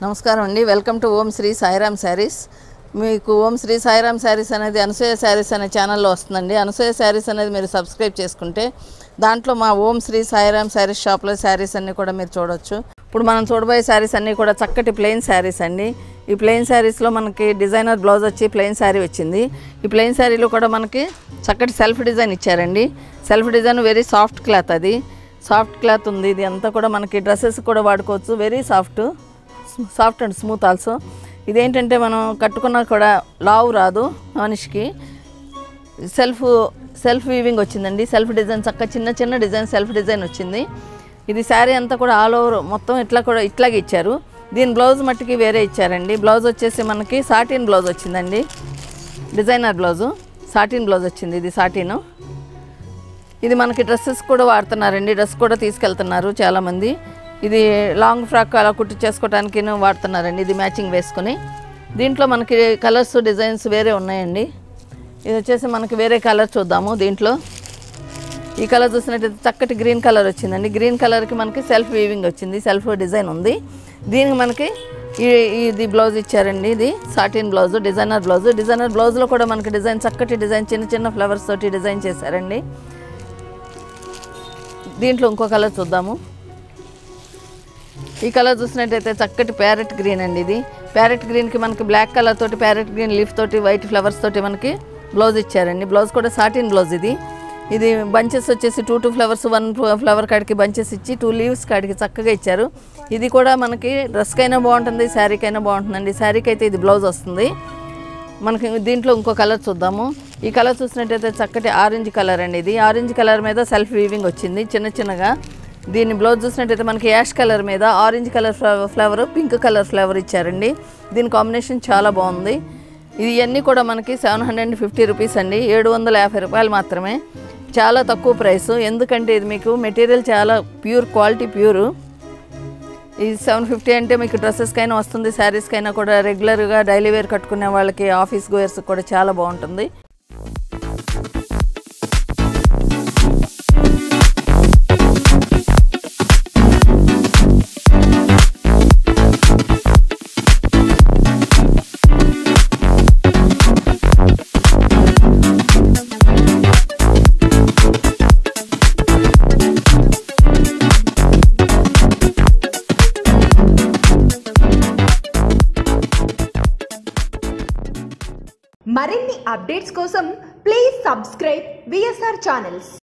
నమస్కారం అండి welcome to Om Sri Sairam saris మీకు ఓం శ్రీ సాయిరామ్ శారీస్ అనేది అనసూయ శారీస్ అనే ఛానల్లో వస్తుందండి అనసూయ శారీస్ అనేది మీరు సబ్స్క్రైబ్ చేసుకుంటే దాంట్లో మా ఓం శ్రీ సాయిరామ్ శారీస్ షాప్లో శారీస్ అన్నీ కూడా మీరు చూడొచ్చు ఇప్పుడు మనం చూడబోయే శారీస్ అన్నీ కూడా చక్కటి ప్లెయిన్ శారీస్ అండి ఈ ప్లెయిన్ శారీస్లో మనకి డిజైనర్ బ్లౌజ్ వచ్చి ప్లెయిన్ శారీ వచ్చింది ఈ ప్లెయిన్ శారీలో కూడా మనకి చక్కటి సెల్ఫ్ డిజైన్ ఇచ్చారండి self design very soft cloth అది సాఫ్ట్ క్లాత్ ఉంది ఇది అంతా కూడా మనకి డ్రెస్సెస్ కూడా వాడుకోవచ్చు very soft soft and smooth also ఇదేంటంటే మనం కట్టుకున్నా కూడా లావు రాదు మనిషికి సెల్ఫ్ సెల్ఫ్ వీవింగ్ వచ్చిందండి సెల్ఫ్ డిజైన్ చక్క చిన్న చిన్న డిజైన్ సెల్ఫ్ డిజైన్ వచ్చింది ఇది శారీ అంతా కూడా ఆల్ ఓవర్ మొత్తం ఇట్లా కూడా ఇట్లాగే ఇచ్చారు దీని బ్లౌజ్ మట్టుకి వేరే ఇచ్చారండి బ్లౌజ్ వచ్చేసి మనకి సాటిన్ బ్లౌజ్ వచ్చిందండి డిజైనర్ బ్లౌజు సాటిన్ బ్లౌజ్ వచ్చింది ఇది సాటిన్ ఇది మనకి డ్రెస్సెస్ కూడా వాడుతున్నారండి డ్రెస్ కూడా తీసుకెళ్తున్నారు చాలామంది ఇది లాంగ్ ఫ్రాక్ అలా కుట్టి చేసుకోవడానికి వాడుతున్నారండి ఇది మ్యాచింగ్ వేసుకొని దీంట్లో మనకి కలర్స్ డిజైన్స్ వేరే ఉన్నాయండి ఇది వచ్చేసి మనకి వేరే కలర్ చూద్దాము దీంట్లో ఈ కలర్ చూసినట్టయితే చక్కటి గ్రీన్ కలర్ వచ్చిందండి గ్రీన్ కలర్కి మనకి సెల్ఫ్ వీవింగ్ వచ్చింది సెల్ఫ్ డిజైన్ ఉంది దీనికి మనకి ఈ ఇది బ్లౌజ్ ఇచ్చారండి ఇది satin blouse designer blouse designer బ్లౌజ్లో కూడా మనకి డిజైన్ చక్కటి డిజైన్ చిన్న చిన్న ఫ్లవర్స్ తోటి డిజైన్ చేశారండి దీంట్లో ఇంకో కలర్ చూద్దాము ఈ కలర్ చూసినట్టయితే చక్కటి ప్యారెట్ గ్రీన్ అండి ఇది ప్యారెట్ గ్రీన్కి మనకి బ్లాక్ కలర్ తోటి ప్యారెట్ గ్రీన్ లీఫ్ తోటి వైట్ ఫ్లవర్స్ తోటి మనకి బ్లౌజ్ ఇచ్చారండి బ్లౌజ్ కూడా సాటిన్ బ్లౌజ్ ఇది ఇది బంచెస్ వచ్చేసి two two flowers one flower కాడికి బంచెస్ ఇచ్చి టూ లీవ్స్ కాడికి చక్కగా ఇచ్చారు ఇది కూడా మనకి డ్రెస్కైనా బాగుంటుంది శారీకైనా బాగుంటుందండి శారీకి అయితే ఇది బ్లౌజ్ వస్తుంది మనకి దీంట్లో ఇంకో కలర్ చూద్దాము ఈ కలర్ చూసినట్టయితే చక్కటి ఆరెంజ్ కలర్ అండి ఇది ఆరెంజ్ కలర్ మీద సెల్ఫ్ వీవింగ్ వచ్చింది చిన్న చిన్నగా దీని బ్లౌజ్ చూసినట్టయితే మనకి యాష్ కలర్ మీద orange colour flower pink colour flower ఇచ్చారండి దీని కాంబినేషన్ చాలా బాగుంది ఇది ఇవన్నీ కూడా మనకి seven hundred and fifty rupees అండి ఏడు వందల యాభై రూపాయలు మాత్రమే చాలా తక్కువ ప్రైస్ ఎందుకంటే ఇది మీకు మెటీరియల్ చాలా ప్యూర్ క్వాలిటీ ప్యూరు ఈ సెవెన్ ఫిఫ్టీ అంటే మీకు డ్రెస్సెస్కైనా వస్తుంది శారీస్కైనా కూడా రెగ్యులర్గా డైలీ వేర్ కట్టుకునే వాళ్ళకి ఆఫీస్ గోయర్స్ కూడా చాలా బాగుంటుంది మరిన్ని అప్డేట్స్ కోసం ప్లీజ్ సబ్స్క్రైబ్ విఎస్ఆర్ ఛానల్స్